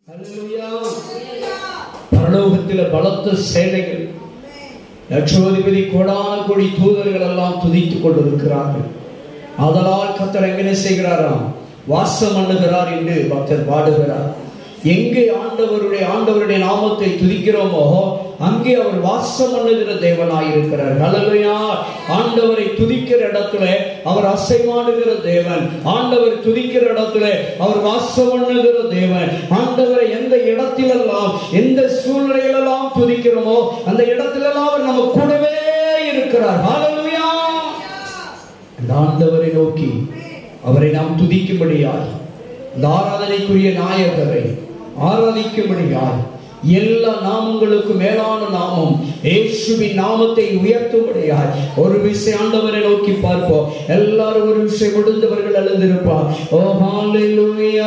அல்லேலூயா. பரலோகத்தில பலத்த சேனைகள் லட்சோதிபதி கோடான கோடி தூதர்கள் எல்லாம் துதித்துக் கொண்டிருக்கிறார்கள் அதனால் கத்தர் எங்கே செய்கிறாராம் வாசம் பண்ணுகிறார் என்று பக்தர் பாடுகிறார் எங்கே ஆண்டவருடைய ஆண்டவருடைய நாமத்தை துதிக்கிறோமோ அங்கே அவர் வாசம் பண்ணுகிற தேவனாய் இருக்கிறார் ஹalleluya ஆண்டவரை துதிக்கிற இடத்துல அவர் அசைவாடுகிற தேவன் ஆண்டவர் துதிக்கிற இடத்துல அவர் வாசம் பண்ணுகிற தேவன் ஆண்டவரை எந்த இடத்திலெல்லாம் எந்த சூழ்நிலையிலெல்லாம் துதிக்கிறோமோ அந்த இடத்திலெல்லாம் அவர் நம்ம கூடவே இருக்கிறார் ஹalleluya அந்த ஆண்டவரை நோக்கி அவரை நாம் துதிக்கும்படியாய் இந்த ஆராதனைக்குரிய நாயகரை ஆராதிக்கும்படியாய் எல்லா நாமங்களுக்கும் மேலான நாமம் இயேசுவின் நாமத்தை உயர்த்தும்படியாய் ஒரு விஷயம் ஆண்டவரை நோக்கி பார்ப்போம் எல்லாரும் ஒரு விஷயம் முடிந்தவர்கள் எழுந்திருப்பார் ஓ ஹalleluya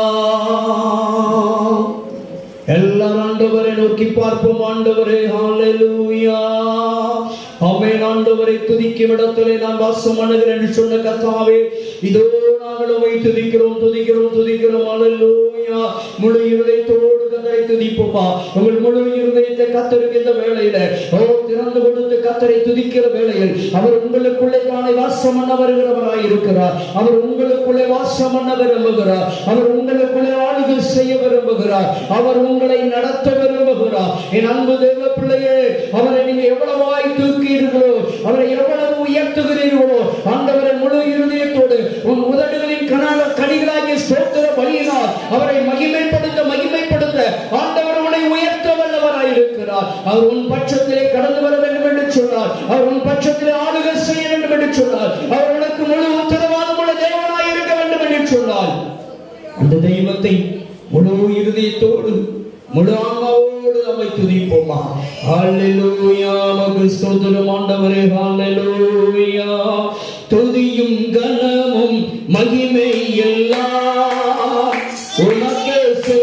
எல்லாரும் ஆண்டவரை நோக்கி பார்ப்போம் ஆண்டவரே ஹalleluya ஆமென் ஆண்டவரை துதிக்கும் இடத்திலே நான் வாசம் பண்ணுகிறேன் என்று சொன்ன கர்த்தாவே இதோ நாங்கள் உம்மை துதிக்கிறோம் துதிக்கிறோம் துதிக்கிறோம் ஹalleluya முழு இருதயத்தோடு கத்தரை துதிப்போமா உங்கள் முழு இருதயத்தை கத்தருக்கு இந்த வேளையில ஓ திறந்து கொடுத்து கத்தரை துதிக்கிற வேளையில் அவர் உங்களுக்குள்ளே தானே வாசம் பண்ண வருகிறவராய் இருக்கிறார் அவர் உங்களுக்குள்ளே வாசம் பண்ண விரும்புகிறார் அவர் உங்களுக்குள்ளே ஆளுகை செய்ய விரும்புகிறார் அவர் உங்களை நடத்த விரும்புகிறார் என் அன்பு தேவ பிள்ளையே அவரை நீங்க எவ்வளவாய் தூக்கிறீர்களோ அவரை எவ்வளவு உயர்த்துகிறீர்களோ ஆண்டவரை முழு இருதயத்தோடு உன் உதடுகளின் கனால கனிகளாகிய ஸ்தோத்திர பலியினால் அவரை மகிமைப்படுத்த மகிமைப்படுத்த ஆண்டவர் உன்னை உயர்த்த வல்லவராய் இருக்கிறார் அவர் உன் பட்சத்திலே கடந்து வர வேண்டும் என்று சொன்னார் அவர் உன் பட்சத்திலே ஆளுகை செய்ய வேண்டும் என்று சொன்னார் அவர் உனக்கு முழு உத்தரவாதம் உள்ள தேவனாய் இருக்க வேண்டும் என்று சொன்னார் அந்த தெய்வத்தை முழு இருதயத்தோடு முழு ஆன்மாவோடு நம்மை துதிப்போமா ஹalleluya மகு ஸ்தோத்திரம் ஆண்டவரே ஹalleluya துதியும் கனமும் மகிமை எல்லாம் உனக்கு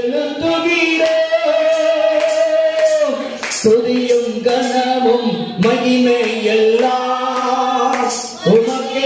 செலுத்துகிறோம் துதியும் கனமும் மகிமை எல்லாம் உனக்கு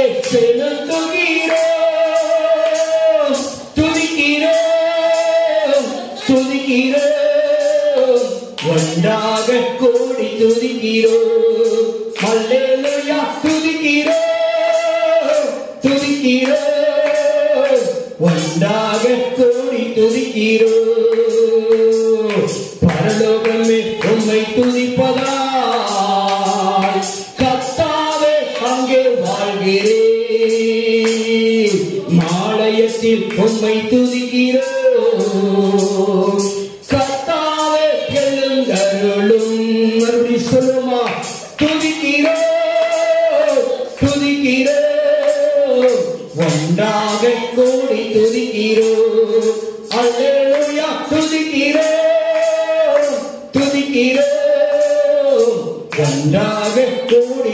செலுத்துகிறோம் துதிக்கிறோம் துதிக்கிறோம் ஒன்றாக கூடி துதிக்கிறோம் அல்லேலூயா துதிக்கிறோம் துதிக்கிறோம் ஒன்றாக கூடி துதிக்கிறோம் பரலோகமே உம்மை துதிப்பதால் கத்தாவே அங்கே வாழ்கிறேன் மாலயத்தில் உம்மை துதிக்கிறோம் கத்தாவே எழுந்தருளும் மறுபடி சொல்லுமா துதிக்கிறோம் துதிக்கிறோம் ஒன்றாக கூடி துதிக்கிறோம் அல்லேலூயா துதிக்கிறோம் துதிக்கிறோம் ஒன்றாக கூடி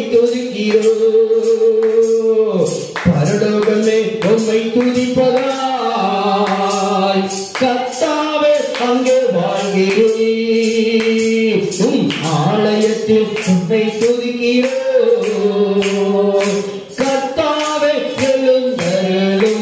துதிக்கிறோம் பரலோகமே உம்மை துதிப்பதாய் கத்தாவே அங்கே வாழ்கிறேன் உம் ஆலயத்தில் உம்மை துதிக்கிறோம் கத்தாவே எழுந்தருளும்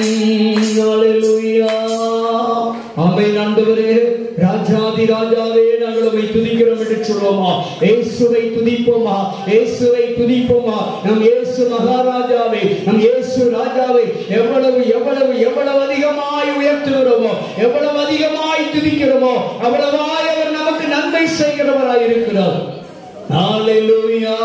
ஹalleluya ஆமென் ஆண்டவரே ராஜாதி ராஜாவே நாங்கள் உம்மை துதிக்கிறோம் என்று சொல்வோமா இயேசுவை துதிப்போமா இயேசுவை துதிப்போமா நம் இயேசு மகாராஜாவை நம் இயேசு ராஜாவை எவ்வளவு எவ்வளவு எவ்வளவு அதிகமாய் உயர்த்துகிறோமோ எவ்வளவு அதிகமாய் துதிக்கிறோமோ அவ்வளவாய் அவர் நமக்கு நன்மை செய்கிறவராய் இருக்கிறார் ஹalleluya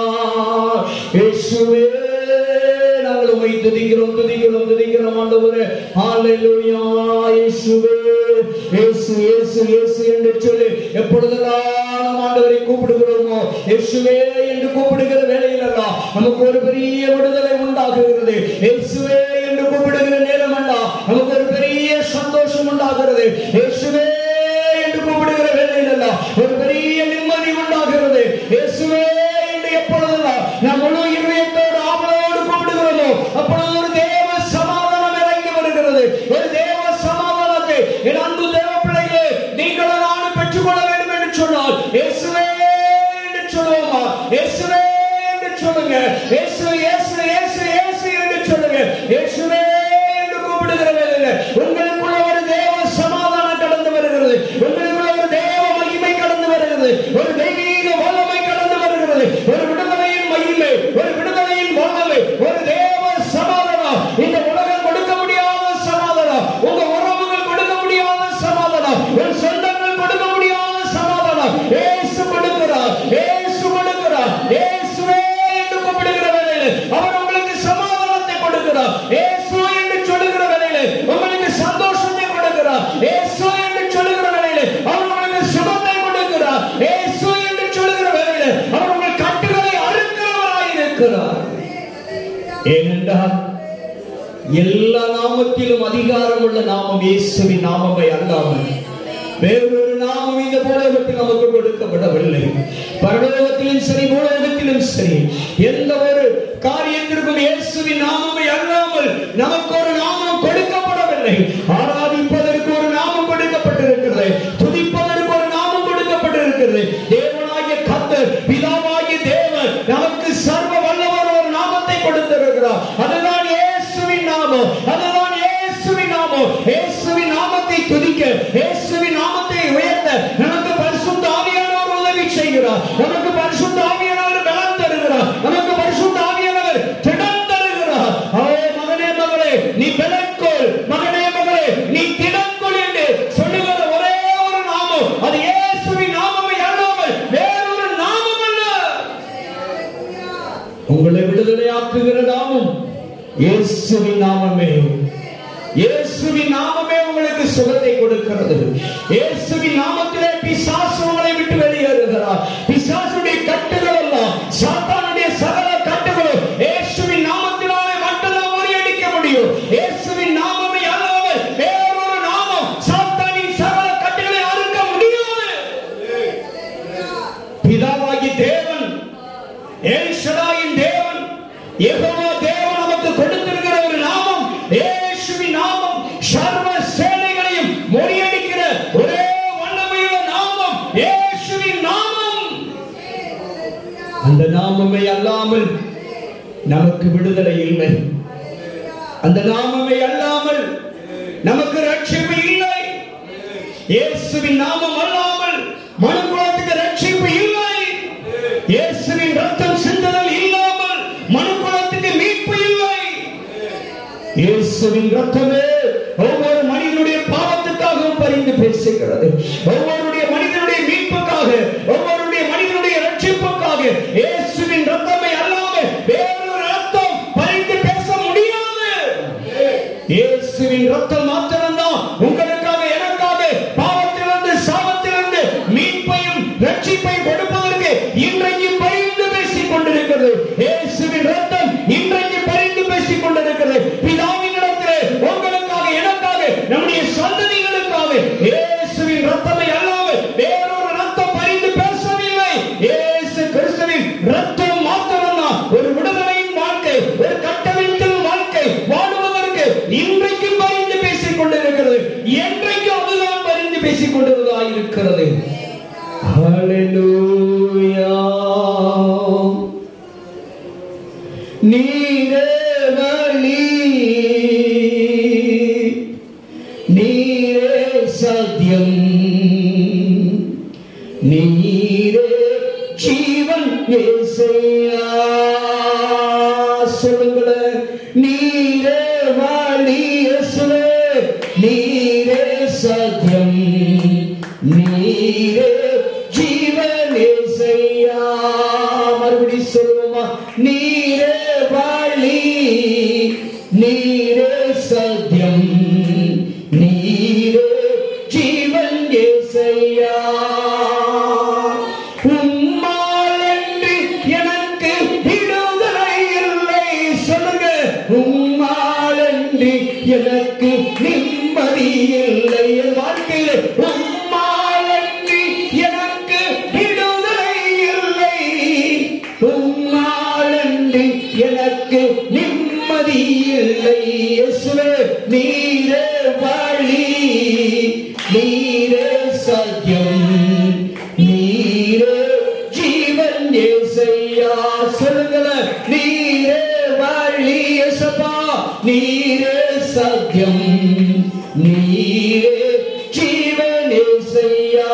இயேசுவே நாங்கள் உம்மை துதிக்கிறோம் துதிக்கிறோம் துதிக்கிறோம் ஆண்டவரே ஹalleluya இயேசுவே இயேசு இயேசு இயேசு என்று சொல்லி எப்பொழுதெல்லாம் நாம் ஆண்டவரை கூப்பிடுகிறோமோ இயேசுவே என்று கூப்பிடுகிற வேளையிலெல்லாம் நமக்கு ஒரு பெரிய விடுதலை உண்டாகுகிறது இயேசுவே என்று கூப்பிடுகிற நேரம் எல்லாம் நமக்கு ஒரு பெரிய சந்தோஷம் உண்டாகிறது இயேசுவே என்று கூப்பிடுகிற வேளையிலெல்லாம் ஒரு பெரிய நிம்மதி உண்டாகிறது இயேசுவே என்று எப்பொழுதெல்லாம் நாம் முழு இருதயத்தோடு ஆவலோடு கூப்பிடுகிறோமோ அப்பொழுது ஒரு தேவ சமாதானம் இறங்கி வருகிறது ஒரு தேவ சமாதானத்தை என் அன்பு தேவ பிள்ளைகளே நீங்களும் நானும் பெற்றுக்கொள்ள வேண்டும் என்று சொன்னால் இயேசுவே என்று சொல்லுவோமா இயேசுவே என்று சொல்லுங்க இயேசு இயேசு இயேசு இயேசு என்று சொல்லுங்க இயேசுவே என்று கூப்பிடுகிற வேளையில உங்களுக்குள்ள ஒரு தேவ சமாதானம் ஒரு தேவ சமாதானம் இந்த உலகம் கொடுக்க முடியாத சமாதானம் உங்க உறவுகள் கொடுக்க முடியாத சமாதானம் உன் சொந்தங்கள் கொடுக்க முடியாத சமாதானம் ஏசு கொடுக்கிறார் ஏசு கொடுக்கிறார் ஏசுவே என்று கூப்பிடுகிற வேளையில் அவர் உங்களுக்கு சமாதானத்தை கொடுக்கிறார் ஏசு என்று சொல்லுகிற வேளையில் உங்களுக்கு சந்தோஷத்தை கொடுக்கிறார் ஏசு என்று சொல்லுகிற வேளையில் அவர் உங்களுக்கு சுகத்தை கொடுக்கிறார் ஏசு என்று சொல்லுகிற வேளையில் அவர் உங்கள் கட்டுகளை அறுக்கிறவராய் இருக்கிறார் ஏனென்றால் எல்லா நாமத்திலும் அதிகாரம் உள்ள நாமம் இயேசுவின் நாமமே அல்லாமல் வேறொரு நாமம் இந்த பூலோகத்தில் நமக்கு கொடுக்கப்படவில்லை பரலோகத்திலும் சரி பூலோகத்திலும் சரி எந்த ஒரு காரியத்திற்கும் இயேசுவின் நாமமே அல்லாமல் நமக்கு ஒரு நாமம் கொடுக்கப்படவில்லை ஆராதிப்பதற்கு ஒரு நாமம் கொடுக்கப்பட்டிருக்கிறது துதிப்பதற்கு ஒரு நாமம் கொடுக்கப்பட்டிருக்கிறது தேவனாகிய கத்தர் பிதாவாகிய தேவன் நமக்கு சர்வ வல்லவர் ஒரு நாமத்தை கொடுத்திருக்கிறார் அதுதான் இயேசுவின் நாமம் அதுதான் இயேசுவின் நாமம் இயேசுவின் நாமத்தை துதிக்க இயேசுவின் நாமத்தை உயர்த்த நமக்கு பரிசுத்த ஆவியானவர் உதவி செய்கிறார் நமக்கு பரிசுத்த ஆவியானவர் பலம் தருகிறார் நமக்கு பரிசுத்த ஆவியானவர் திடம் தருகிறார் அவே மகனே மகளே நீ பலன்கொள் மகனே மகளே நீ திடங்கொள் என்று சொல்லுகிற ஒரே ஒரு நாமம் அது இயேசுவின் நாமமே அல்லாமல் வேறொரு நாமம் அல்ல உங்களை விடுதலையாக்குகிற நாமம் இயேசுவின் நாமமே இயேசுவின் நாமமே உங்களுக்கு சுகத்தை கொடுக்கிறது இயேசுவின் நாமத்திலே பிசாசு உங்களை விட்டு வெளியேறுகிறார் பிசாசுடைய கட்டுகள் எல்லாம் சாத்தானுடைய சகல கட்டுகளும் இயேசுவின் நாமத்தினாலே மட்டும்தான் முறியடிக்க முடியும் இயேசுவின் நாமமே அல்லாமல் வேறொரு நாமம் சாத்தானின் சகல கட்டுகளை அறுக்க முடியாது பிதாவாகி தேவன் ஏல்ஷடாயின் தேவன் யெகோவா தேவன் நமக்கு கொடுத்திருக்கிற ஒரு நாமம் இயேசுவின் நாமம் சர்வ சேனைகளையும் முறியடிக்கிற ஒரே வல்லமையுள்ள நாமம் இயேசுவின் நாமம் அந்த நாமமே அல்லாமல் நமக்கு விடுதலை இல்லை அந்த நாமமே அல்லாமல் நமக்கு ரட்சிப்பு இல்லை இயேசுவின் நாமம் அல்லாமல் மனுக்குலத்துக்கு ரட்சிப்பு இல்லை இயேசுவின் ரத்தம் சிந்துதல் இல்லாமல் மனுக்குலத்துக்கு மீட்பு இல்லை இயேசுவின் ரத்தமே ஒவ்வொரு மனிதனுடைய பாவத்துக்காகவும் பரிந்து பேசுகிறது ஒவ்வொருடைய மனிதனுடைய மீட்புக்காக ஒவ்வொருடைய மனிதனுடைய ரட்சிப்புக்காக இயேசுவின் ரத்தமே அல்லாமல் வேறொரு ரத்தம் பரிந்து பேச முடியாது இயேசுவின் ரத்தம் மாத்திரம்தான் உங்களுக்காக எனக்காக பாவத்திலிருந்து சாபத்திலிருந்து மீட்பையும் ரட்சிப்பையும் கொடுப்பதற்கு இன்றைக்கு பரிந்து பேசிக் கொண்டிருக்கிறது இயேசுவின் ரத்தம் இன்றைக்கு பரிந்து பேசிக் கொண்டிருக்கிறது பிதாவின் இடத்திலே உங்களுக்காக எனக்காக நம்முடைய சந்ததிகளுக்காக இயேசுவின் ரத்தமை அல்லாமல் வேறொரு ரத்தம் பரிந்து பேசவில்லை இயேசு கிறிஸ்துவின் ரத்தம் மாத்திரம்தான் ஒரு விடுதலையின் வாழ்க்கை ஒரு கட்டமைப்பின் வாழ்க்கை வாழுவதற்கு இன்றைக்கு பரிந்து பேசிக் கொண்டிருக்கிறது என்றைக்கு அதுதான் பரிந்து பேசிக் கொண்டிருந்ததா இருக்கிறது நீரே வழி நீரே சத்தியம் நீரே ஜீவன் இயேசையா சொல்லுங்களேன் நீரே வழி இயேசுவே நீரே சத்தியம் நீரே ஜீவன் இயேசையா மறுபடி சொல்லுவோமா நீரே வழி நீரே சத்தியம் நீரே ஜீவன் இயேசையா உம்மாலன்றி எனக்கு விடுதலை இல்லை சொல்லுங்க உம்மாலன்றி எனக்கு நிம்மதி இல்லை என் வாழ்க்கையில உம்மாலன்றி எனக்கு விடுதலை இல்லை உம்மாலன்றி எனக்கு நிம்மதி இல்லை இயேசுவே நீரே வழி நீரே சத்தியம் நீரே ஜீவன் ஏசையா சொல்லுங்களேன் நீரே வழி ஏசப்பா நீரே சத்தியம் நீரே ஜீவன் ஏசையா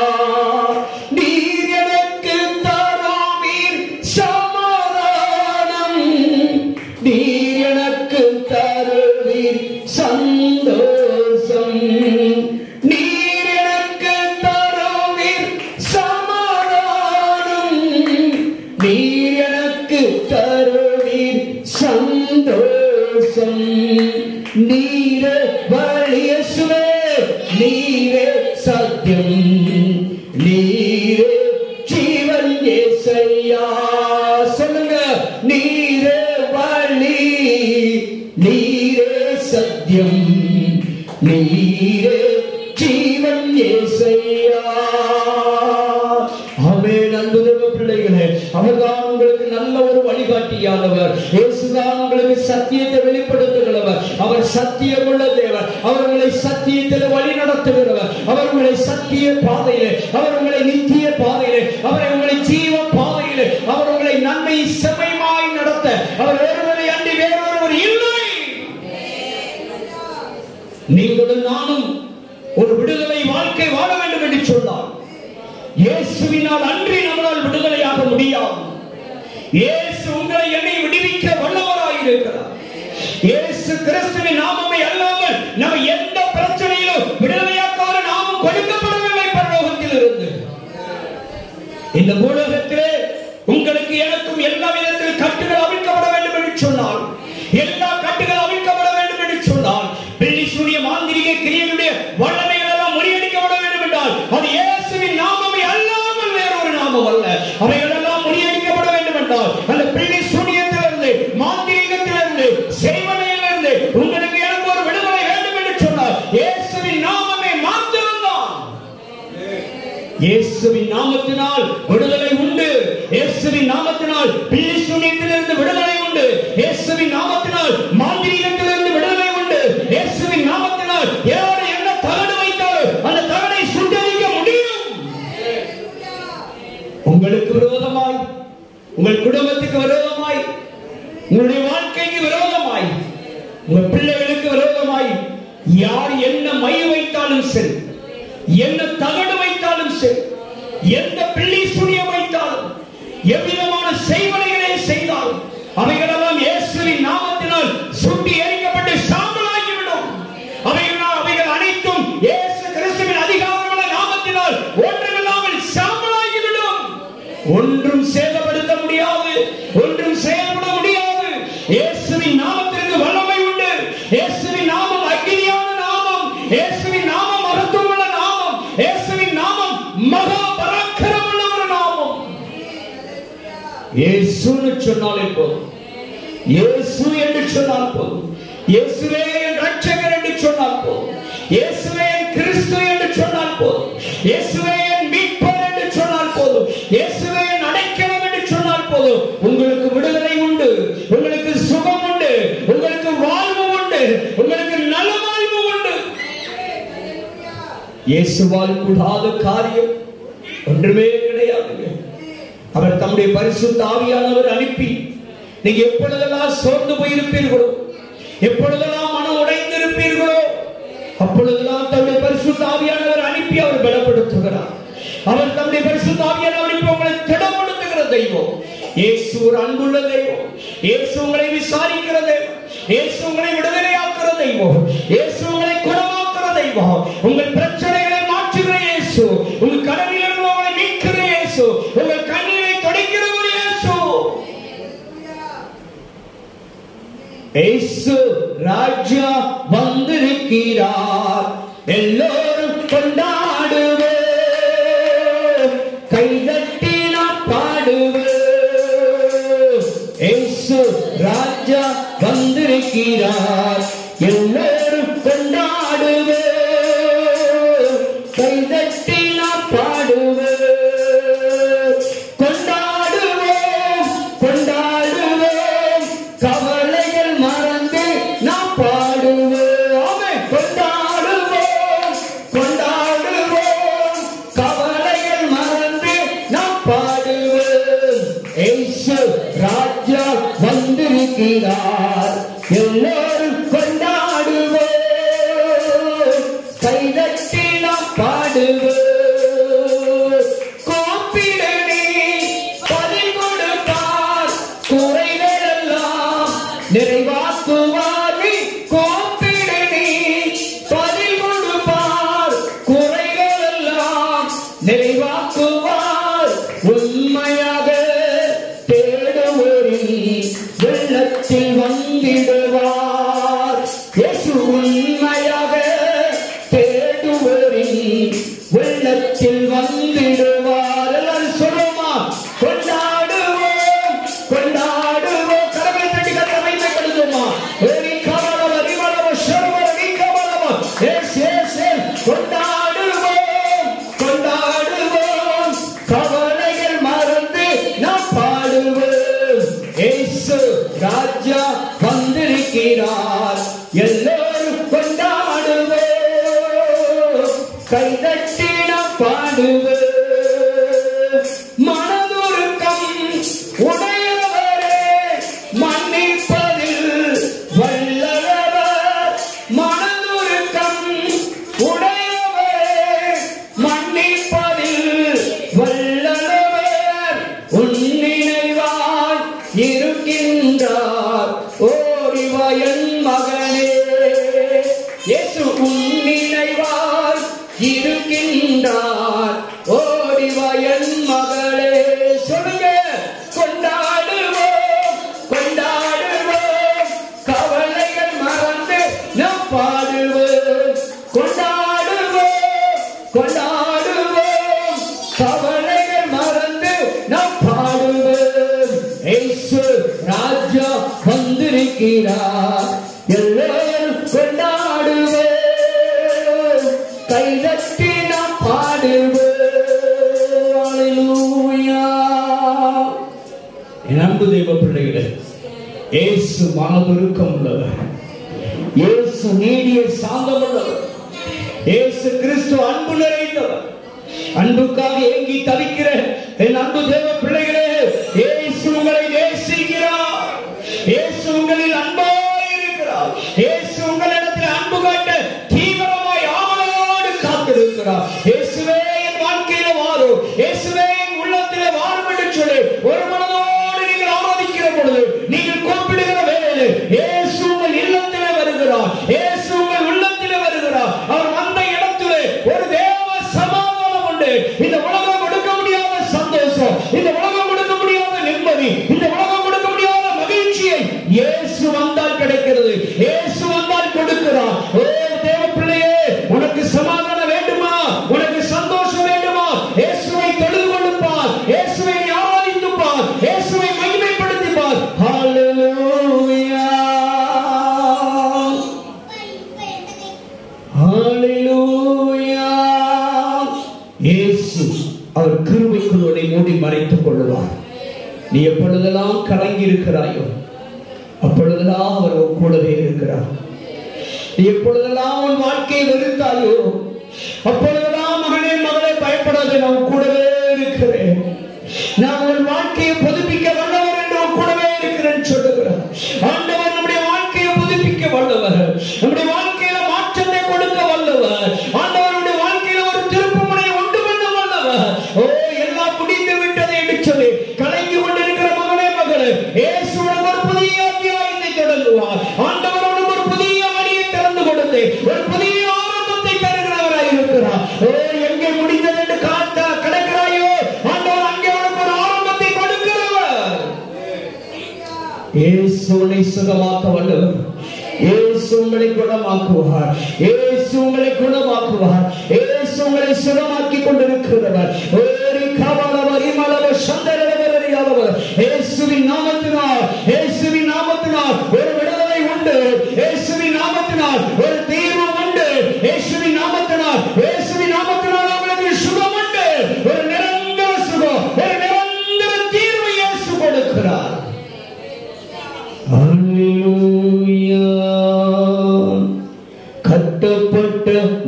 நீர் எனக்கு தருவீர் சமாதானம் நீர் எனக்கு தருவீர் சந்தோஷம் நீர் எனக்கு தருவீர் சமாதானம் நீர் எனக்கு தருவீர் சந்தோஷம் நீரே வழியசுவே நீரே சத்தியம் நீரே ஜீவன் ஏசையா சொல்லுங்க நீரே வழி நீரே சத்தியம் நீரே ஜீவன் ஏசையா அவே நண்புதவ பிள்ளைகளே அவர்தான் உங்களுக்கு நல்ல ஒரு வழிகாட்டியானவர் இயேசுதான் உங்களுக்கு சத்தியத்தை வெளிப்படுத்துகிறவர் அவர் சத்தியமுள்ள தேவர் அவர் உங்களை சத்தியத்தில் வழி நடத்துகிறவர் அவர் உங்களை சத்திய பாதையிலே அவர் உங்களை நித்திய பாதையிலே அவர் உங்களை ஜீவ பாதையிலே அவர் உங்களை நன்மை செம்மைமாய் நடத்த அவர் ஒருவரை அன்றி வேறொருவர் இல்லை நீங்களும் நானும் ஒரு விடுதலை வாழ்க்கை வாழ வேண்டும் என்று சொன்னார் இயேசுவினால் அன்றி நம்மால் விடுதலையாக முடியாது இயேசு உங்களை என்னை விடுவிக்க வல்லவராயிருக்கிறார் இயேசு கிறிஸ்துவின் நாமமே அல்லாமல் நம்ம எந்த பிரச்சனையிலும் விடுதலையாக்கார நாமம் கொடுக்கப்படவில்லை பரலோகத்தில் இருந்து இந்த பூலோகத்திலே உங்களுக்கு எனக்கும் எல்லா விதத்தில் கட்டுகள் அவிழ்க்கப்பட வேண்டும் என்று சொன்னால் எல்லா கட்டுகள் அவிழ்க்கப்பட வேண்டும் என்று சொன்னால் பில்லி சூரிய மாந்திரிக கிரியனுடைய வல்லமைகள் எல்லாம் முறியடிக்கப்பட வேண்டும் என்றால் அது இயேசுவின் நாமமே அல்லாமல் வேறொரு நாமம் அல்ல அவைகள் எல்லாம் முறியடிக்கப்பட வேண்டும் என்றால் அந்த பில்லி சூனியத்திலிருந்து மாந்திரிகத்திலிருந்து செய்வனையிலிருந்து உங்களுக்கு எனக்கு ஒரு விடுதலை வேண்டும் என்று சொன்னால் இயேசுவின் நாமமே மாத்திரம்தான் இயேசுவின் நாமத்தினால் விடுதலை உண்டு இயேசுவின் நாமத்தினால் பில்லி சூனியத்திலிருந்து விடுதலை உண்டு இயேசுவின் நாமத்தினால் மாந்திரீகத்திலிருந்து விடுதலை உண்டு இயேசுவின் நாமத்தினால் யார் என்ன தகடு வைத்தாலும் அந்த தகடை சுட்டரிக்க முடியும் உங்களுக்கு விரோதமாய் உங்கள் குடும்பத்துக்கு விரோதமாய் உங்களுடைய வாழ்க்கைக்கு விரோதமாய் உங்கள் பிள்ளைகளுக்கு விரோதமாய் யார் என்ன மை வைத்தாலும் சரி என்ன தகடு வைத்தாலும் சரி எந்த பிள்ளை சுனியம் வைத்தாலும் எவ்விதமான செய்வனைகளை செய்தாலும் அவைகளெல்லாம் இயேசுவின் நாமத்தினால் சுட்டி எரிக்கப்பட்டு சாம்பலாகிவிடும் அவைகள் அவைகள் அனைத்தும் இயேசு கிறிஸ்துவின் அதிகாரமுள்ள நாமத்தினால் ஒன்றுமில்லாமல் சாம்பலாகிவிடும் ஒன்றும் சேதப்படுத்த முடியாது ஒன்றும் செயல்பட முடியாது இயேசுவின் நாமத்திற்கு வல்லமை உண்டு இயேசுவின் நாமம் அக்னியான நாமம் இயேசுவின் நாமம் மகத்துவமுள்ள நாமம் இயேசுவின் நாமம் மகா பராக்கிரமுள்ள ஒரு நாமம் இயேசுன்னு சொன்னாலே போதும் இயேசு என்று சொன்னால் போதும் இயேசுவே என் ரட்சகர் என்று சொன்னால் போதும் இயேசுவே என் கிறிஸ்து என்று சொன்னால் போதும் இயேசுவே என் மீட்பர் என்று சொன்னால் போதும் இயேசுவே என் அடைக்கலம் என்று சொன்னால் போதும் உங்களுக்கு விடுதலை உண்டு உங்களுக்கு சுகம் உண்டு உங்களுக்கு வாழ்வு உண்டு உங்களுக்கு நல்ல வாழ்வு உண்டு இயேசுவால் கூடாத காரியம் ஒன்றுமே கிடையாதுங்க அவர் தம்முடைய பரிசுத்த ஆவியானவர் அனுப்பி நீங்க எப்பொழுதெல்லாம் சோர்ந்து போயிருப்பீர்களோ எப்பொழுதெல்லாம் மனம் உடைந்திருப்பீர்களோ அப்பொழுதெல்லாம் தம்முடைய பரிசுத்த ஆவியானவர் அனுப்பி அவர் பலப்படுத்துகிறார் அவர் தம்முடைய பரிசுத்த ஆவியானவர் அனுப்பி உங்களை திடப்படுத்துகிற தெய்வம் இயேசு ஒரு அன்புள்ள தெய்வம் இயேசு உங்களை விசாரிக்கிற தெய்வம் இயேசு உங்களை விடுதலையாக்குற தெய்வம் இயேசு உங்களை குணமாக்குற தெய்வம் உங்கள் பிரச்சனைகளை மாற்றுகிற இயேசு உங்கள் கடனில் இருந்து உங்களை மீட்கிற இயேசு உங்கள் கண்ணீரை துடைக்கிற ஒரு இயேசு இயேசு ராஜா வந்திருக்கிறார் எல்லோரும் கொண்டாடுவே கைதட்டி நான் பாடுவே இயேசு ராஜா வந்திருக்கிறார் எல்லோரும் கொண்டாடுவே கைதட்டி நான் பாடுவே கொண்டாடுவோம் கொண்டாடுவோம் கவலைகள் மறந்து நாம் பாடுவோம் ஆமென். கொண்டாடுவோம் கொண்டாடுவோம் கவலைகள் மறந்து நாம் பாடுவோம் இயேசு ராஜா வந்திருக்கிறார் எல்லோரும் கொண்டாடுவோம் கைதட்டி நாம் பாடுவோம் கூப்பிடு நீ பதில் கொடுப்பார் குறைகளெல்லாம் நிறைவாக்குவார் நீ கோப்பிடு நீ பதில் கொடுப்பார் குறைகள் எல்லாம் நிறைவாக்குவார் உண்மையாக தேடுவோரின் வெள்ளத்தில் வந்திடுவார் இயேசு உண்மையாக தேடுவோரின் வெள்ளத்தில் வந்திடுவார் எல்லாரும் சொல்லுமா கொண்டாடுவோம் கொண்டாடுவோம் கடமை தட்டி கடமை கழுதுமா ஏறி கவலவ ரிவலவ சர்வர நீ கவலவ எஸ் எஸ் எஸ் கொண்டாடுவோம் கொண்டாடுவோம் கவலைகள் மறந்து நாம் பாடுவோம் இயேசு ராஜா வந்திருக்கிறார் எல்லோரும் கொண்டாடுவோம் கைதட்டி நாம் பாடுவோம் மனதுருக்கம் உடையவரே மன்னிப்பதில் வல்லவர் மனதுருக்கம் உடையவரே மன்னிப்பதில் வல்லவர் உன் நினைவாய் இருக்கின்றார் ஓடிவயன் மகனே இயேசு உன் நினைவாய் இருக்கின்றார் ஓடிவயன் மகளே சொல்லுங்க கொண்டாடுவோம் கொண்டாடுவோம் கவலைகள் மறந்து நாம் பாடுவோம் கொண்டாடுவோம் கொண்டாடுவோம் கவலைகள் மறந்து நாம் பாடுவோம் இயேசு ராஜா வந்திருக்கிறார் எல்லோரும் கொண்டாடுவோம் கைதட்டி நாம் பாடுவோம் Hallelujah. என் அன்பு தெய்வ பிள்ளைகளே இயேசு மனதுருக்கம் உள்ளவர் இயேசு நீடிய சாந்தம் உள்ளவர் இயேசு கிறிஸ்து அன்பு நிறைந்தவர் அன்புக்காக ஏங்கி தவிக்கிற என் அன்பு தேவ பிள்ளைகளே இயேசு உங்களை நேசிக்கிறார் இயேசு உங்களில் அன்பாய் இருக்கிறார் இயேசு உங்களிடத்தில் அன்பு காட்ட தீவிரமாய் ஆவலோடு காத்திருக்கிறார் இயேசுவே என் வாழ்க்கையில வாரும் இயேசுவே என் உள்ளத்திலே வாரும் என்று சொல்லி ஒரு மனதோடு நீங்கள் ஆராதிக்கிற பொழுது நீங்கள் கூப்பிடுகிற வேளையில் இயேசு உங்கள் இல்லத்திலே வருகிறார் இயேசு உங்கள் உள்ளத்திலே வருகிறார் அவர் வந்த இடத்திலே ஒரு தேவ சமாதானம் உண்டு இந்த உலகம் கொடுக்க முடியாத சந்தோஷம் இந்த உலகம் கொடுக்க முடியாத நிம்மதி இந்த உலகம் கொடுக்க முடியாத மகிழ்ச்சியை இயேசு வந்தால் கிடைக்கிறது இயேசு வந்தால் கொடுக்கிறார் ஓ தேவ பிள்ளையே உனக்கு சமாதானம் வேண்டுமா உனக்கு சந்தோஷம் வேண்டுமா இயேசுவை தொழுது கொள்ளுப்பார் இயேசுவை நீ ஆராதித்து பார் இயேசுவை மகிமைப்படுத்தி பார் ஹalleluya இயேசு அவர் கிருபைக்குள் உன்னை மூடி மறைத்துக் கொள்ளுவார் நீ எப்பொழுதெல்லாம் கலங்கி இருக்கிறாயோ அப்பொழுதெல்லாம் அவர் உன் கூடவே இருக்கிறார் நீ எப்பொழுதெல்லாம் உன் வாழ்க்கையை வெறுத்தாயோ அப்பொழுதெல்லாம் மகனே மகளே பயப்படாத நான் கூடவே இருக்கிறேன் நான் உன் வாழ்க்கையை புதுப்பிக்க வல்லவர் என்று உன் கூடவே இருக்கிறேன் சொல்லுகிறார் ஆண்டவர் நம்முடைய வாழ்க்கையை புதுப்பிக்க வல்லவர் நம்முடைய வாழ்க்கையில மாற்றத்தை கொடுக்க வல்லவர் ஆண்டவருடைய வாழ்க்கையில ஒரு திருப்புமுனையை உண்டு பண்ண வல்லவர் ஓ எல்லாம் முடிந்து விட்டது என்று சொல்லி கலங்கி கொண்டிருக்கிற மகனே மகளே இயேசு உனக்கு ஒரு புதிய அத்தியாயத்தை தொடங்குவார் ஆண்டவர் உனக்கு ஒரு புதிய வழியை திறந்து கொடுத்து ஒரு புதிய ஆரம்பத்தை தருகிறவராய் இருக்கிறார் ஓ எங்கே முடிந்தது என்று காத்த கிடக்கிறாயோ ஆண்டவர் அங்கே உனக்கு ஒரு ஆரம்பத்தை கொடுக்கிறவர் இயேசு உன்னை சுகமாக்க வல்லவர் இயேசு உங்களை குணமாக்குவார் இயேசு உங்களை குணமாக்குவார் இயேசு உங்களை சுகமாக்கி கொண்டிருக்கிறவர் ஓரி கவலவர் இமலவர் சந்தரவர் அறியாதவர் இயேசுவின் நாமத்தினால் இயேசுவின் நாமத்தினால் ஒரு விடுதலை உண்டு இயேசுவின் நாமத்தினால் ஒரு தீர்வு உண்டு இயேசுவின் நாமத்தினால் இயேசுவின் நாமத்தினால் உங்களுக்கு சுகம் உண்டு ஒரு நிரந்தர சுகம் ஒரு நிரந்தர தீர்வு இயேசு கொடுக்கிறார் Hallelujah. கட்டப்பட்ட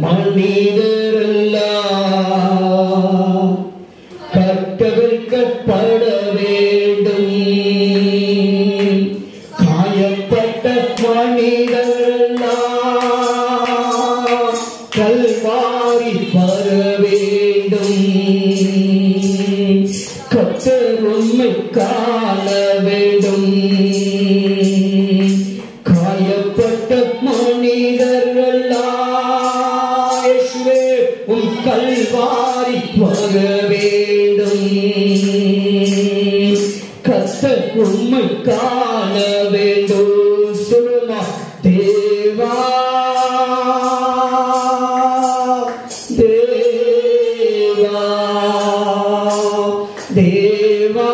மனிதரெல்லாம் கட்டவிழ்க்கப்பட வேண்டும் காயப்பட்ட மனிதரெல்லாம் கல்வாரி வர வேண்டும் கத்தர் உம்மை காண வேண்டும் உம்மை காண வேண்டும் சொல்லுமா தேவா தேவா தேவா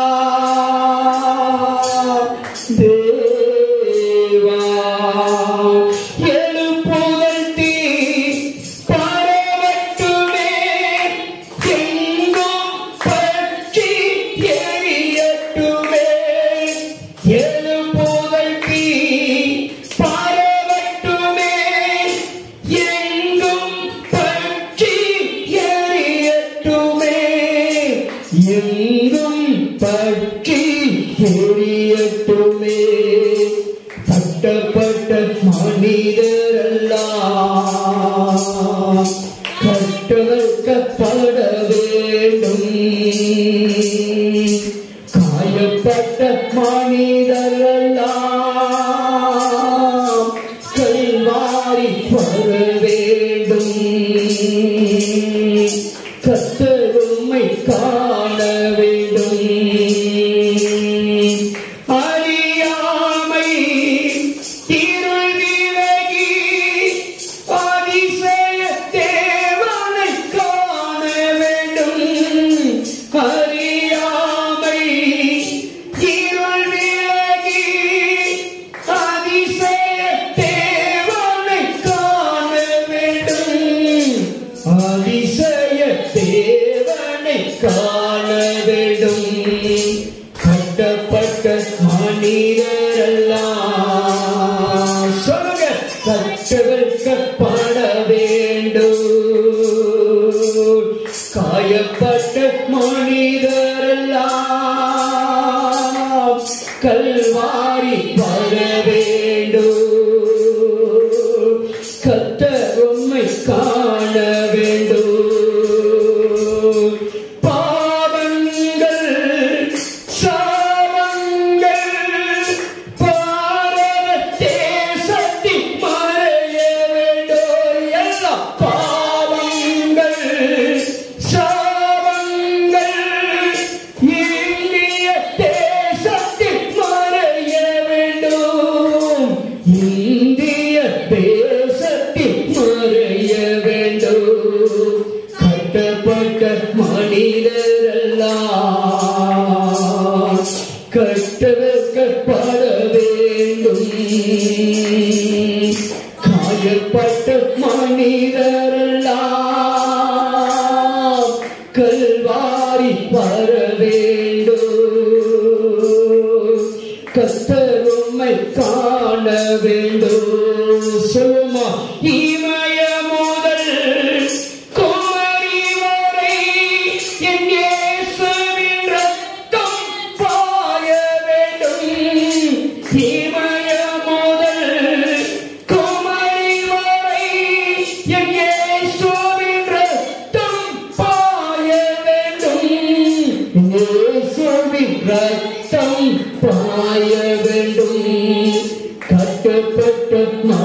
தேவா எழுப்புதல் தீ பரவட்டுமே எங்கும் பற்றி எரியட்டுமே எழுப்புதல் தீ பரவட்டுமே எங்கும் பற்றி எரியட்டுமே எங்கும் பற்றி எரியட்டுமே கட்டப்பட்ட மனிதரெல்லாம் கட்டப்பட வேண்டும் காயப்பட்ட மனிதரெல்லாம் கல்வாரி வர வேண்டும் கத்தருமை காண வேண்டும் அறியாமை இருள் விலகி அதிசய தேவனை காண வேண்டும் அறியாமை இருள் விலகி அதிசய தேவனை காண வேண்டும் அதிசய தேவனை காண வேண்டும் கட்டப்பட்ட மனிதரெல்லாம் சொல்லுங்க கட்டவிழ்க்கப்பட வேண்டும் காயப்பட்ட மனிதரெல்லாம் கல்வாரி வர வேண்டும் கத்தர் உம்மை காண வேண்டும் பாவங்கள் சாபங்கள் பாரத தேசத்தில் மறைய வேண்டும் எல்லா பாவங்கள் சாபங்கள் இந்திய தேசத்தில் மறைய வேண்டும் இந்திய தேசத்தில் மறைய வேண்டும் கட்டப்பட்ட மனிதரெல்லாம் கட்டப்பட வேண்டும் காயப்பட்ட மனிதரெல்லாம் கல்வாரி வர வேண்டும் கத்தருமை காண வேண்டும் சொல்லுமா இமய முதல் குமரி வரை என் இயேசுவின் ரத்தம் பாய வேண்டும் இமய முதல் குமரி வரை என் இயேசுவின் ரத்தம் பாய வேண்டும் இயேசுவின் ரத்தம் பாய வேண்டும் கட்டப்பட்ட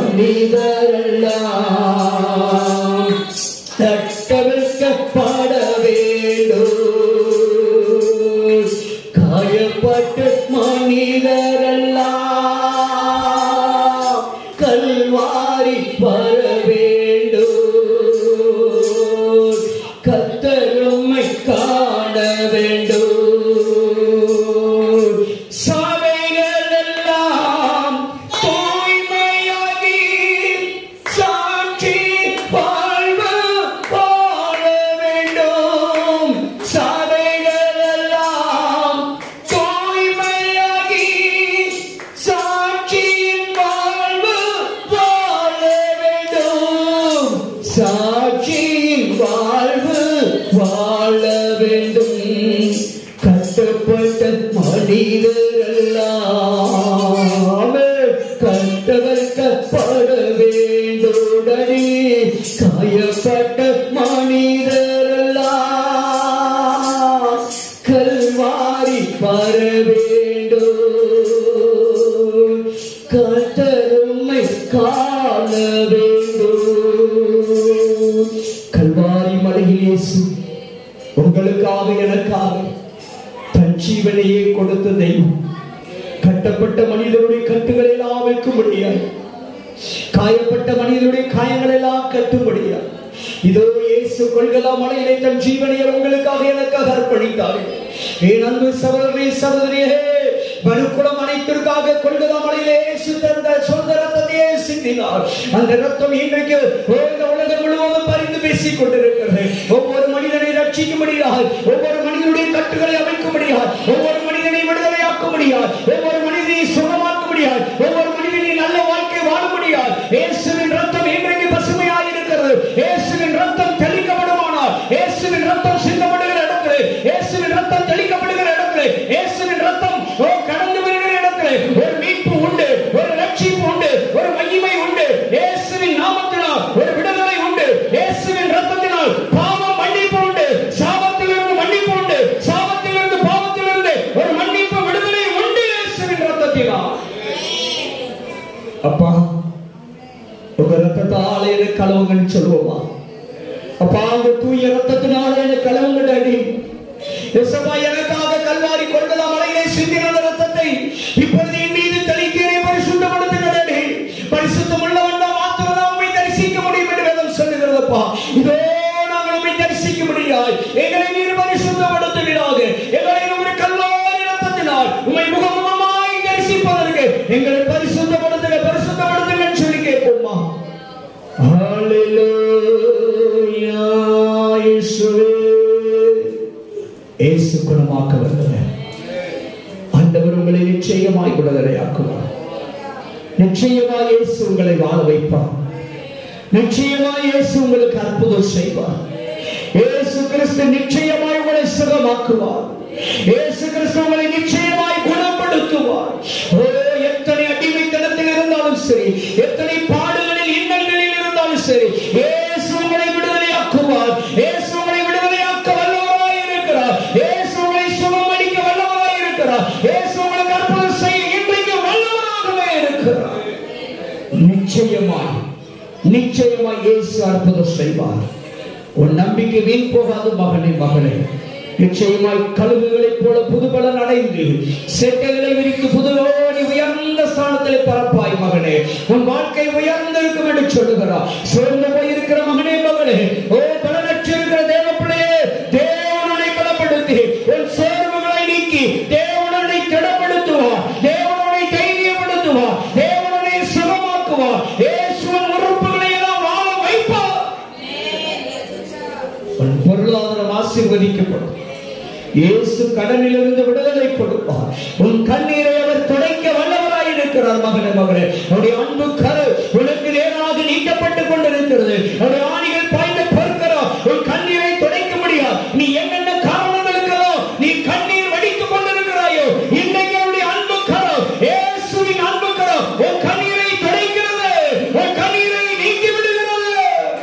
மனிதரெல்லாம் தட்டவிழ்க்கப்பட வேண்டும் காயப்பட்ட மனிதரெல்லாம் கல்வாரி வர வேண்டும் கத்தருமை காண வேண்டும் சபைகள் எல்லாம் தூய்மையாகி சாட்சி வாழ்வு வாழ வேண்டும் சபைகள் எல்லாம் தூய்மையாகி சாட்சியின் வாழ்வு வாழ வேண்டும் சாட்சியின் வாழ்வு வாழ வேண்டும் கட்டப்பட்ட மனிதரெல்லாம் கட்டவர்க்கப்பட வேண்டுடனே காயப்பட்ட மனிதரெல்லாம் கல்வாரி வர வேண்டும் கத்தருமை காண வேண்டும் கல்வாரி மலையில் இயேசு உங்களுக்காக எனக்காக தன் ஜீவனையே கொடுத்த தெய்வம் கட்டப்பட்ட மனிதனுடைய கட்டுகளை எல்லாம் வைக்கும்படியாய் காயப்பட்ட மனிதனுடைய காயங்கள் எல்லாம் கட்டும்படியாய் இதோ இயேசு கொள்கலா மலையிலே தன் ஜீவனை உங்களுக்காக எனக்காக அர்ப்பணித்தார் என் அன்பு சகோதரனே சகோதரியே மனுக்குளம் அனைத்திற்காக கொள்கலா மலையிலே இயேசு தந்த சொந்த ரத்தத்தையே சிந்தினார் அந்த ரத்தம் இன்றைக்கு இந்த உலகம் முழுவதும் பரிந்து பேசிக் கொண்டிருக்கிறது ஒவ்வொரு மனிதனை ரட்சிக்கும்படியாக ஒவ்வொரு மனிதனுடைய கட்டுகளை அமைக்கும்படியாக ஒவ்வொரு மனிதனை விடுதலையாக்கும்படியாக ஒவ்வொரு மனிதனை சுகமாக்கும்படியாக ஒவ்வொரு மனிதனை நல்ல வாழ்க்கை வாழும்படியாக இயேசுவின் ரத்தம் இன்றைக்கு பசுமையாக இருக்கிறது இயேசுவின் ரத்தம் தெளிக்கப்படுமானால் இயேசுவின் ரத்தம் சிந்தப்படுகிற இடத்துல இயேசுவின் ரத்தம் தெளிக்கப்படுகிற இடத்துல இயேசுவின் ரத்தம் ஓ கடந்து வருகிற இடத்துல ஒரு மீட்பு உண்டு ஒரு ரட்சிப்பு உண்டு ஒரு மகிமை உண்டு இயேசுவின் நாமத்தினால் ஒரு விடுதலை உண்டு இயேசுவின் ரத்தத்தினால் பாவம் மன்னிப்பு உண்டு சாபத்திலிருந்து மன்னிப்பு உண்டு சாபத்திலிருந்து பாவத்திலிருந்து ஒரு மன்னிப்பு விடுதலை உண்டு இயேசுவின் ரத்தத்தினால் அப்பா உங்க ரத்தத்தால எனக்கு கலவுங்கன்னு சொல்லுவோமா அப்பா உங்க தூய ரத்தத்தினால எனக்கு கலவுங்க டாடி எசப்பா எனக்காக கல்வாரி கொண்டதா மலையிலே சிந்தின அந்த ரத்தத்தை இப்பொழுது என் மீது தெளிக்கிறேன் பரிசுத்தப்படுத்துங்க டாடி பரிசுத்தம் உள்ளவன் தான் மாத்திரம் தான் உண்மை தரிசிக்க முடியும் என்று வேதம் சொல்லுகிறதப்பா இதோ நாங்கள் உண்மை தரிசிக்க முடியாது எங்களை நீர் பரிசுத்தப்படுத்துவீராக எங்களை ஒரு கல்வாரி ரத்தத்தினால் உண்மை முகமுகமாய் தரிசிப்பதற்கு எங்களை பரிசுத்தப்படுத்துங்க பரிசுத்தப்படுத்துங்கன்னு சொல்லி கேட்போமா ஹalleluya இயேசுவே இயேசு குணமாக்க வந்தவர் ஆண்டவர் உங்களை நிச்சயமாய் விடுதலையாக்குவார் நிச்சயமாய் இயேசு உங்களை வாழ வைப்பார் நிச்சயமாய் இயேசு உங்களுக்கு அற்புதம் செய்வார் இயேசு கிறிஸ்து நிச்சயமாய் உங்களை சுகமாக்குவார் இயேசு கிறிஸ்து உங்களை நிச்சயமாய் குணப்படுத்துவார் ஓ எத்தனை அடிமைத்தனத்தில் இருந்தாலும் சரி எத்தனை பாடுகளில் இன்னல்களில் இருந்தாலும் சரி இயேசு உங்களை விடுதலையாக்குவார் இயேசு உங்களை விடுதலையாக்க வல்லவராய் இருக்கிறார் இயேசு உங்களை சுகமளிக்க வல்லவராய் இருக்கிறார் இயேசு உங்களுக்கு அற்புதம் செய்ய இன்றைக்கு வல்லவராகவே இருக்கிறார் நிச்சயமாய் நிச்சயமாய் இயேசு அற்புதம் செய்வார் உன் நம்பிக்கை வீண் போகாது மகனே மகளே நிச்சயமாய் கழுகுகளைப் போல புதுபலன் அடைந்து செட்டைகளை விரித்து புதுவோடி உயர்ந்த ஸ்தானத்திலே பரப்பாய் மகனே உன் வாழ்க்கை உயர்ந்திருக்கும் என்று சொல்லுகிறார் சோர்ந்து போயிருக்கிற மகனே மகளே ஓ பலனற்று இருக்கிற தேவ பிள்ளையே தேவனுடைய பலப்படுத்தி உன் சோர்வுகளை நீக்கி தேவனுடைய திடப்படுத்துவார் தேவனுடைய தைரியப்படுத்துவார் தேவனுடைய சுகமாக்குவார் இயேசுவின் உறுப்புகளை எல்லாம் வாழ வைப்பார் உன் பொருளாதாரம் ஆசீர்வதிக்கப்படும் இயேசு கடனிலிருந்து விடுதலை கொடுப்பார் உன் கண்ணீரை அவர் துடைக்க வல்லவராய் இருக்கிறார் மகனே மகனே அவருடைய அன்பு கரு உனக்கு நேராக நீட்டப்பட்டுக் கொண்டிருக்கிறது அவருடைய ஆணிகள் பாய்ந்து பொறுக்கிறோம் உன் கண்ணீரை துடைக்க முடியாது நீ என்னென்ன காரணங்களுக்கோ நீ கண்ணீர் வடித்துக் கொண்டிருக்கிறாயோ இன்றைக்கு அவருடைய அன்பு கரு இயேசுவின் அன்பு கரு உன் கண்ணீரை துடைக்கிறது உன் கண்ணீரை நீக்கி விடுகிறது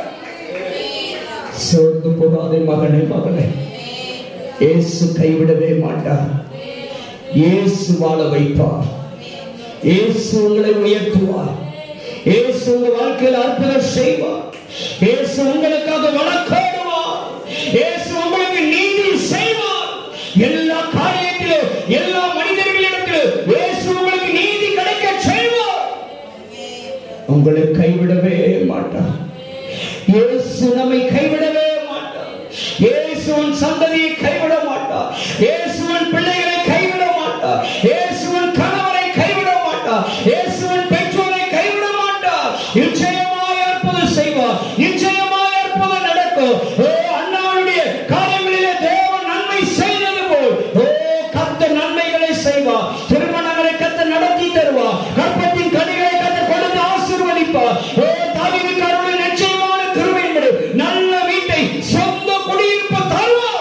சோர்ந்து போகாதே மகனே மகனே இயேசு கைவிடவே மாட்டார் இயேசு வாழ வைப்பார் இயேசு உங்களை உயர்த்துவார் இயேசு உங்க வாழ்க்கையில் அற்புதம் செய்வார் இயேசு உங்களுக்காக வழக்காடுவார் இயேசு உங்களுக்கு நீதி செய்வார் எல்லா காரியத்திலும் எல்லா மனிதர்களிடத்திலும் இயேசு உங்களுக்கு நீதி கிடைக்க செய்வார் உங்களை கைவிடவே மாட்டார் இயேசு நம்மை கைவிடவே மாட்டார் இயேசுவின் சந்ததியை கைவிட மாட்டார் இயேசுவின் பிள்ளைகளை கைவிட மாட்டார் இயேசுவின் கணவரை கைவிட மாட்டார் இயேசுவின் பெற்றோரை கைவிட மாட்டார் நிச்சயமாய் அற்புதம் செய்வார் நிச்சயமாய் அற்புதம் நடக்கும் ஓ அண்ணாவுடைய காரியங்களிலே தேவன் நன்மை செய்தது போல் ஓ கத்த நன்மைகளை செய்வார் திருமணங்களை கத்த நடத்தி தருவார் கற்பத்தின் கனிகளை கத்த கொடுத்து ஆசீர்வதிப்பார் ஓ தாவிதிக்காரருடைய நிச்சயமான கிருபையின்படி நல்ல வீட்டை சொந்த குடியிருப்பு தருவார்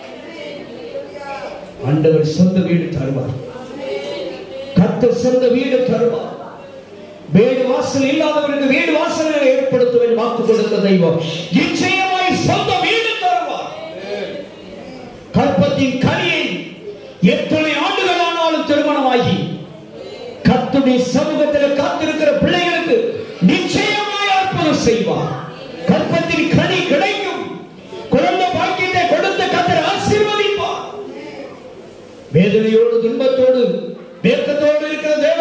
ஆண்டவர் சொந்த வீடு தருவார் கர்த்தர் சொந்த வீடு தருவார் வீடு வாசல் இல்லாதவருக்கு வீடு வாசல்களை ஏற்படுத்துவேன் வாக்கு கொடுத்த தெய்வம் நிச்சயமாய் சொந்த வீடு தருவார் கற்பத்தின் கனியை எத்தனை ஆண்டுகள் ஆனாலும் திருமணமாகி கத்துடைய சமூகத்தில் காத்திருக்கிற பிள்ளைகளுக்கு நிச்சயமாய் அற்புதம் செய்வார் கற்பத்தின் கனி கிடைக்கும் குழந்தை பாக்கியத்தை கொடுத்து கத்தர் ஆசீர்வதிப்பார் வேதனையோடு துன்பத்தோடு வேக்கத்தோடு இருக்கிற தேவ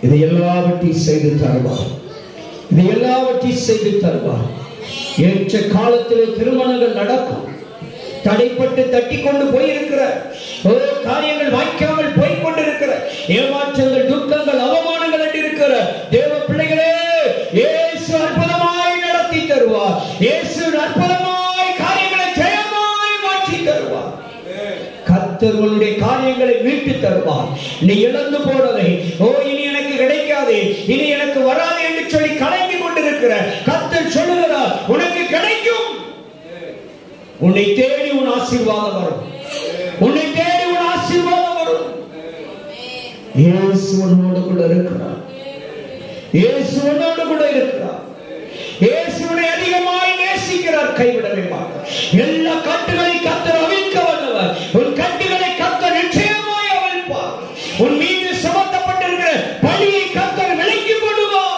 இதை எல்லாவற்றையும் செய்து தருவார் இதை எல்லாவற்றையும் செய்து தருவார் ஏற்ற காலத்திலே திருமணங்கள் நடக்கும் தடைப்பட்டு தட்டி கொண்டு போயிருக்கிற ஓ காரியங்கள் வாய்க்காமல் போய் கொண்டிருக்கிற ஏமாற்றங்கள் துக்கங்கள் அவமானங்கள் என்று இருக்கிற தேவ பிள்ளைகளே இயேசு அற்புதமாய் நடத்தி தருவார் இயேசு அற்புதமாய் காரியங்களை ஜெயமாய் மாற்றி தருவார் கர்த்தர் உன்னுடைய காரியங்களை மீட்டு தருவார் நீ இழந்து போனதை ஓ இனி எனக்கு கிடைக்காது இனி எனக்கு வராது என்று சொல்லி கலங்கி கொண்டிருக்கிற கர்த்தர் சொல்லுகிறார் உனக்கு கிடைக்கும் உன்னை தேடி உன் ஆசீர்வாதம் வரும் உன்னை தேடி உன் ஆசீர்வாதம் வரும் இயேசு உன்னோடு கூட இருக்கிறார் இயேசு உன்னோடு கூட இருக்கிறார் இயேசுவை அதிகமாய் நேசிக்கிறார் கைவிடவே மாட்டார் எல்லா கட்டுகளை கத்தர் அவிழ்க்க வல்லவர் உன் கட்டுகளை கத்தர் நிச்சயமாய் அவிழ்ப்பார் உன் மீது சுமத்தப்பட்டிருக்கிற பழியை கத்தர் விலக்கிக் கொள்ளுவார்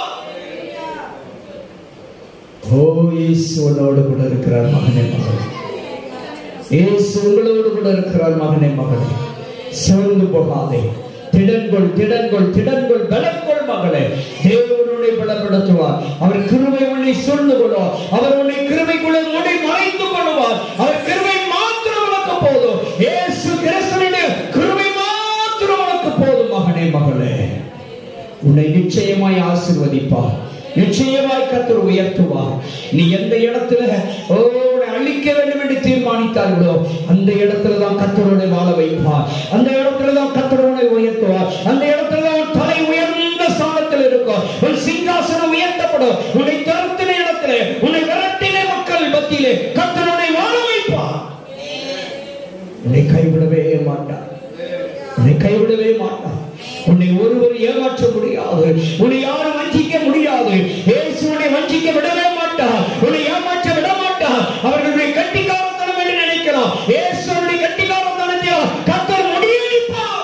ஓ இயேசு உன்னோடு கூட இருக்கிறார் மகனே மகளே இயேசு உங்களோடு கூட இருக்கிறார் மகனே மகளே சிவந்து போகாதே திடன்கொள் திடன்கொள் திடன்கொள் பலன்கொள் மகளே தேவனுடைய பலப்படுத்துவார் அவர் கிருபை உன்னை சூழ்ந்து கொள்வார் அவர் உன்னை கிருபைக்குள்ள உன்னை மறைத்து கொள்வார் அவர் கிருபை மாத்திரம் உனக்கு போதும் இயேசு கிறிஸ்துவினுடைய கிருபை மாத்திரம் உனக்கு போதும் மகனே மகளே உன்னை நிச்சயமாய் ஆசிர்வதிப்பார் நிச்சயமாய் கத்தர் உயர்த்துவார் நீ எந்த இடத்துல ஓ உன்னை அழிக்க வேண்டும் என்று தீர்மானித்தார்களோ அந்த இடத்துல தான் கத்தரோட வாழ வைப்பார் அந்த இடத்துல தான் கத்தரோட உயர்த்துவார் அந்த இடத்துல தான் உன் தலை உயர்ந்த ஸ்தானத்தில் இருக்கும் உன் சிங்காசனம் உயர்த்தப்படும் உன்னை துரத்தின இடத்துல உன்னை விரட்டின மக்கள் மத்தியிலே கத்தரோட வாழ வைப்பார் உன்னை கைவிடவே மாட்டார் உன்னை கைவிடவே மாட்டார் உன்னை ஒருவர் ஏமாற்ற முடியாது உன்னை யாரும் வஞ்சிக்க முடியாது இயேசு உன்னை வஞ்சிக்க விடவே மாட்டார் உன்னை ஏமாற்ற விட மாட்டார் அவர்களுடைய கட்டிக்காரத்தனம் என்று நினைக்கலாம் இயேசு உன்னுடைய கட்டிக்காரத்தனத்தில் கத்தர் முடியடிப்பார்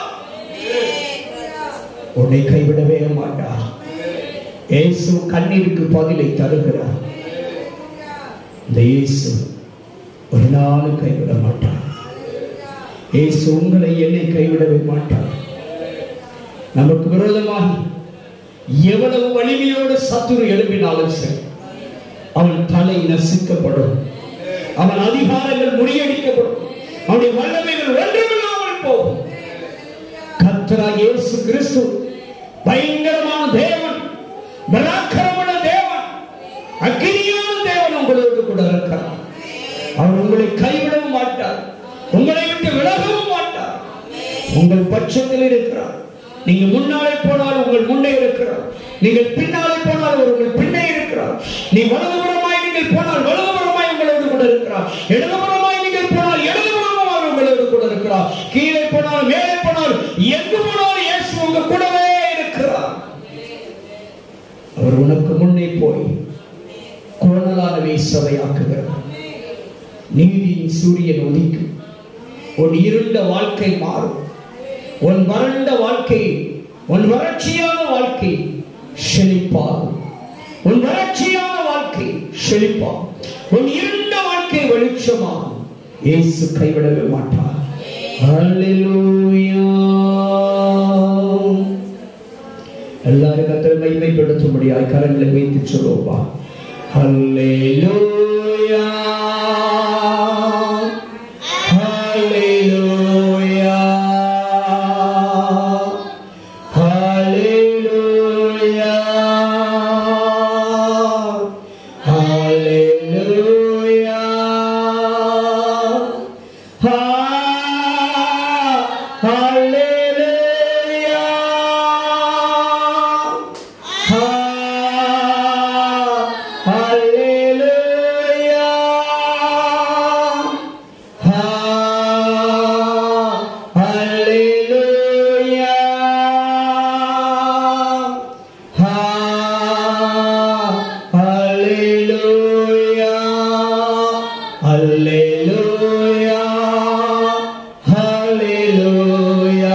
உன்னை கைவிடவே மாட்டார் இயேசு கண்ணீருக்கு பதிலை தருகிறார் இந்த இயேசு ஒரு நாள் கைவிட மாட்டார் இயேசு உங்களை என்னை கைவிடவே மாட்டார் நமக்கு விரோதமாக எவ்வளவு வலிமையோடு சத்துரு எழுப்பினாலும் சரி அவன் தலை நசுக்கப்படும் அவன் அதிகாரங்கள் முறியடிக்கப்படும் அவனுடைய வல்லமைகள் ஒன்றுமில்லாமல் போகும் கர்த்தரா இயேசு கிறிஸ்து பயங்கரமான தேவன் பராக்கிரமமான தேவன் அக்கினியான தேவன் உங்களோடு கூட இருக்கிறார் அவர் உங்களை கைவிடவும் மாட்டார் உங்களை விட்டு விலகவும் மாட்டார் உங்கள் பட்சத்தில் இருக்கிறார் நீங்க முன்னாலே போனால் உங்கள் முன்னே இருக்கிறார் நீங்கள் பின்னாலே போனால் அவர் உங்கள் பின்னே இருக்கிறார் நீ வலதுபுறமாய் நீங்கள் போனால் வலதுபுறமாய் உங்களோடு கூட இருக்கிறார் இடதுபுறமாய் நீங்கள் போனால் இடதுபுறமாய் அவர் உங்களோடு கூட இருக்கிறார் கீழே போனால் மேலே போனால் எங்கு போனால் இயேசு உங்க கூடவே இருக்கிறார் அவர் உனக்கு முன்னே போய் கோணலானவை சபையாக்குகிறார் நீதியின் சூரியன் உதிக்கும் உன் இருண்ட வாழ்க்கை மாறும் உன் வறண்ட வாழ்க்கை உன் வறட்சியான வாழ்க்கை செழிப்பாகும் உன் வறட்சியான வாழ்க்கை செழிப்பாகும் உன் இருண்ட வாழ்க்கை வெளிச்சமாகும் இயேசு கைவிடவே மாட்டார் ஹalleluya எல்லாரும் கத்தரை மைமைப்படுத்தும்படியாய் கரங்களை வைத்து சொல்லுவா ஹalleluya ஹalleluya ஹalleluya ஹalleluya Hallelujah. Hallelujah.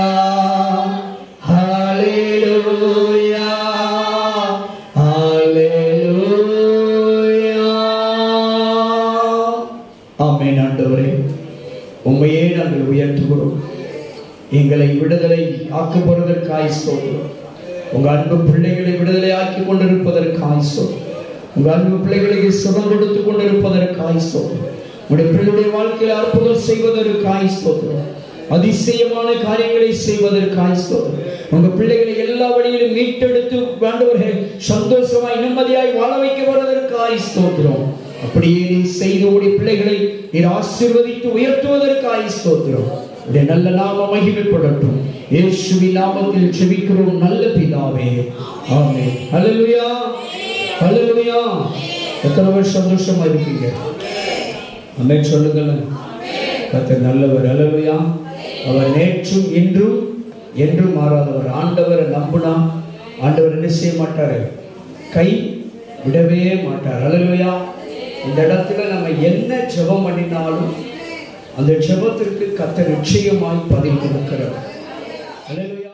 Hallelujah. Hallelujah. ஆமென் ஆண்டவரே உண்மையே நாங்கள் உயர்த்துகிறோம் எங்களை விடுதலை ஆக்கப்படுவதற்காய் ஸ்தோத்திரம் உங்க அன்பு பிள்ளைகளை விடுதலையாக்கி கொண்டிருப்பதற்காய் சொல் உங்க அன்பு பிள்ளைகளுக்கு சுகம் கொடுத்து கொண்டிருப்பதற்காய் சொல் உங்களுடைய பிள்ளைகளுடைய வாழ்க்கையில் அற்புதம் செய்வதற்காய் ஸ்தோத்திரம் அதிசயமான காரியங்களை செய்வதற்காய் ஸ்தோத்திரம் உங்க பிள்ளைகளை எல்லா வழியிலும் மீட்டெடுத்து வேண்டவர்கள் சந்தோஷமாய் நிம்மதியாய் வாழ வைக்க வருவதற்காய் ஸ்தோத்திரம் அப்படியே நீ செய்து உடைய பிள்ளைகளை நீர் ஆசீர்வதித்து உயர்த்துவதற்காய் ஸ்தோத்திரம் உடைய நல்ல நாம மகிமைப்படட்டும் இயேசுவின் நாமத்தில் செபிக்கிறோம் நல்ல பிதாவே ஆமென் ஹalleluya ஹalleluya எத்தனை பேர் சந்தோஷமா இருக்கீங்க அமேன் சொல்லுங்களேன் கர்த்தர் நல்லவர் ஹalleluya அவர் நேற்றும் இன்றும் என்றும் மாறாதவர் ஆண்டவரை நம்பினா ஆண்டவர் என்ன செய்ய மாட்டாரு கை விடவே மாட்டார் ஹalleluya இந்த இடத்துல நம்ம என்ன ஜெபம் பண்ணினாலும் அந்த ஜெபத்திற்கு கர்த்தர் நிச்சயமாய் பதில் கொடுக்கிறார் ஹalleluya